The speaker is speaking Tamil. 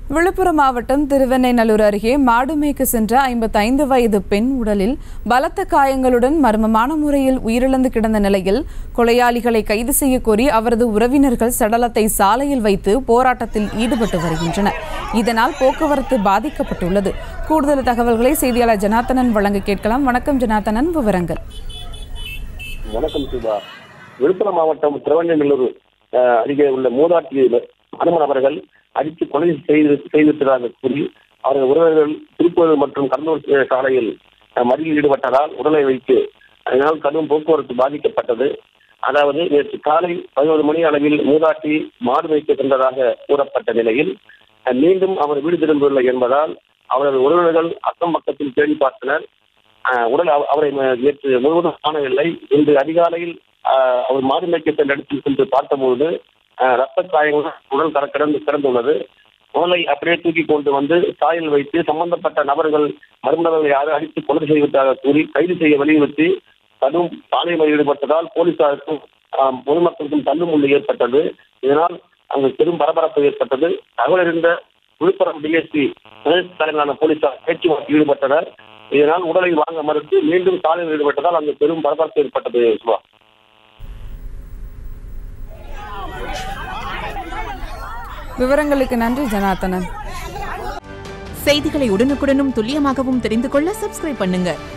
விழுப்புரம் மாவட்டம் திருவெண்ணைநல்லூர் அருகே மாடு மேய்க்க சென்ற ஐம்பத்தைந்து வயது பெண் உடலில் பலத்த காயங்களுடன் மர்மமான முறையில் உயிரிழந்து கிடந்த நிலையில் கொலையாளிகளை கைது செய்ய கோரி அவரது உறவினர்கள் சடலத்தை சாலையில் வைத்து போராட்டத்தில் ஈடுபட்டு வருகின்றனர் இதனால் போக்குவரத்து பாதிக்கப்பட்டுள்ளது கூடுதல் தகவல்களை செய்தியாளர் ஜனார்த்தனன் வழங்க கேட்கலாம் வணக்கம் ஜனார்த்தனன் விவரங்கள் வணக்கம் சிவா விழுப்புரம் மாவட்டம் திருவண்ணநல்லூர் அஹ், அருகே உள்ள மூதாட்டி அனுமன் அவர்கள் அடித்து கொலை செய்து செய்துவிட்டதாக கூறி அவர்கள் உறவினர்கள் திருப்பூர் மற்றும் கடலூர் அஹ், சாலையில் அஹ், மறியலில் ஈடுபட்டதால் உடலை வைத்து அதனால் கடும் போக்குவரத்து பாதிக்கப்பட்டது அதாவது நேற்று காலை பதினோரு மணி அளவில் மூதாட்டி மாடு வைக்க சென்றதாக கூறப்பட்ட நிலையில் அஹ், மீண்டும் அவர் வீடு திரும்பவில்லை என்பதால் அவரது உறவினர்கள் அக்கம் பக்கத்தில் தேடி பார்த்தனர் ஆஹ் உடல் அவ- அவரை ம- நேற்று முழுவதும் காணவில்லை இன்று அதிகாலையில் ஆஹ் அவர் மாடு மேய்க்க சென்ற இடத்தில் சென்று பார்த்தபோது ஆஹ் ரத்த காயங்கள் உடல் கர கிடந்து கிடந்துள்ளது உடலை அப்படியே தூக்கி கொண்டு வந்து சாயில் வைத்து சம்பந்தப்பட்ட நபர்கள் மர்மநபர்கள் யாரும் அடித்து கொலை செய்வதாக கூறி கைது செய்ய வலியுறுத்தி கடும் சாலை மறியலில் ஈடுபட்டதால் போலீசாருக்கும் ஆஹ் பொதுமக்களுக்கும் தள்ளுமுள்ளு ஏற்பட்டது இதனால் அங்கு பெரும் பரபரப்பு ஏற்பட்டது தகவல் அறிந்த விழுப்புரம் டிஎஸ்பி தலைமையிலான போலீசார் பேச்சுவார்த்தையில் ஈடுபட்டனர் இதனால் உடலை வாங்க மறுத்து மீண்டும் சாலையில் ஈடுபட்டதால் அங்கு பெரும் பரபரப்பு ஏற்பட்டது சிவா விவரங்களுக்கு நன்றி ஜனார்த்தனன் செய்திகளை உடனுக்குடனும் துல்லியமாகவும் தெரிந்து கொள்ள சப்ஸ்கிரைப் பண்ணுங்க